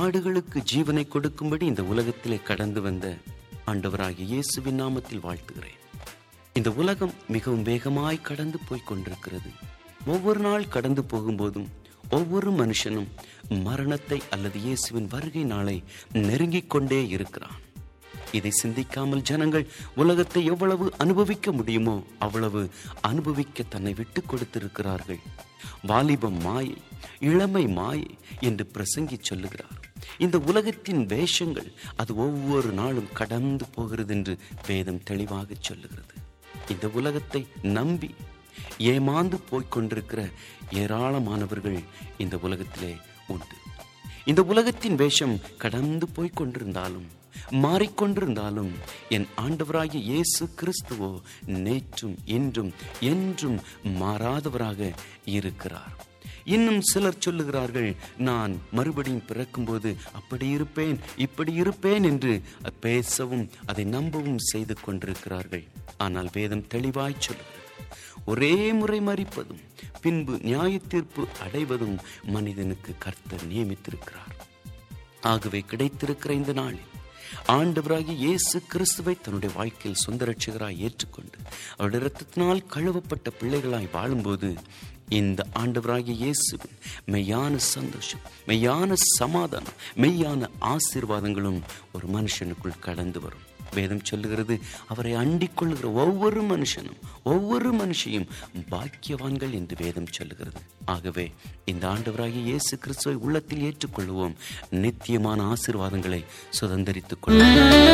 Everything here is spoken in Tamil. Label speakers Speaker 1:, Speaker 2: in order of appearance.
Speaker 1: ஆடுகளுக்கு ஜீவனை கொடுக்கும்படி இந்த உலகத்திலே கடந்து வந்த ஆண்டவராகிய இயேசுவின் நாமத்தில் வாழ்த்துகிறேன் இந்த உலகம் மிகவும் வேகமாய் கடந்து போய் கொண்டிருக்கிறது ஒவ்வொரு நாள் கடந்து போகும்போதும் ஒவ்வொரு மனுஷனும் மரணத்தை அல்லது இயேசுவின் வருகை நாளை நெருங்கிக் கொண்டே இருக்கிறான் இதை சிந்திக்காமல் ஜனங்கள் உலகத்தை எவ்வளவு அனுபவிக்க முடியுமோ அவ்வளவு அனுபவிக்க தன்னை விட்டு கொடுத்திருக்கிறார்கள் வாலிபம் மாயை இளமை மாயை என்று பிரசங்கி சொல்லுகிறார் இந்த உலகத்தின் வேஷங்கள் அது ஒவ்வொரு நாளும் கடந்து போகிறது என்று வேதம் தெளிவாக சொல்லுகிறது இந்த உலகத்தை நம்பி ஏமாந்து போய்க் கொண்டிருக்கிற ஏராளமானவர்கள் இந்த உலகத்திலே உண்டு இந்த உலகத்தின் வேஷம் கடந்து போய்க் கொண்டிருந்தாலும் மாறிக்கொண்டிருந்தாலும் என் ஆண்டவராகிய இயேசு கிறிஸ்துவோ நேற்றும் இன்றும் என்றும் மாறாதவராக இருக்கிறார் இன்னும் சிலர் சொல்லுகிறார்கள் நான் மறுபடியும் பிறக்கும்போது அப்படி இருப்பேன் இப்படி இருப்பேன் என்று பேசவும் அதை நம்பவும் செய்து கொண்டிருக்கிறார்கள் ஆனால் வேதம் தெளிவாய் சொல்லுகிறது ஒரே முறை மறிப்பதும் பின்பு நியாய தீர்ப்பு அடைவதும் மனிதனுக்கு கர்த்தர் நியமித்திருக்கிறார் ஆகவே கிடைத்திருக்கிற இந்த நாளில் ஆண்டவராகிய இயேசு கிறிஸ்துவை தன்னுடைய வாழ்க்கையில் சொந்த ரட்சகராய் ஏற்றுக்கொண்டு அவருடைய இரத்தத்தினால் கழுவப்பட்ட பிள்ளைகளாய் வாழும்போது இந்த ஆண்டவராகிய இயேசுவின் மெய்யான சந்தோஷம் மெய்யான சமாதானம் மெய்யான ஆசீர்வாதங்களும் ஒரு மனுஷனுக்குள் கடந்து வரும் வேதம் சொல்லுகிறது அவரை அண்டிக் கொள்ளுகிற ஒவ்வொரு மனுஷனும் ஒவ்வொரு மனுஷியும் பாக்கியவான்கள் என்று வேதம் சொல்லுகிறது ஆகவே இந்த ஆண்டவராகிய இயேசு கிறிஸ்துவை உள்ளத்தில் ஏற்றுக்கொள்வோம் நித்தியமான ஆசீர்வாதங்களை சுதந்திரித்துக் கொள்வோம்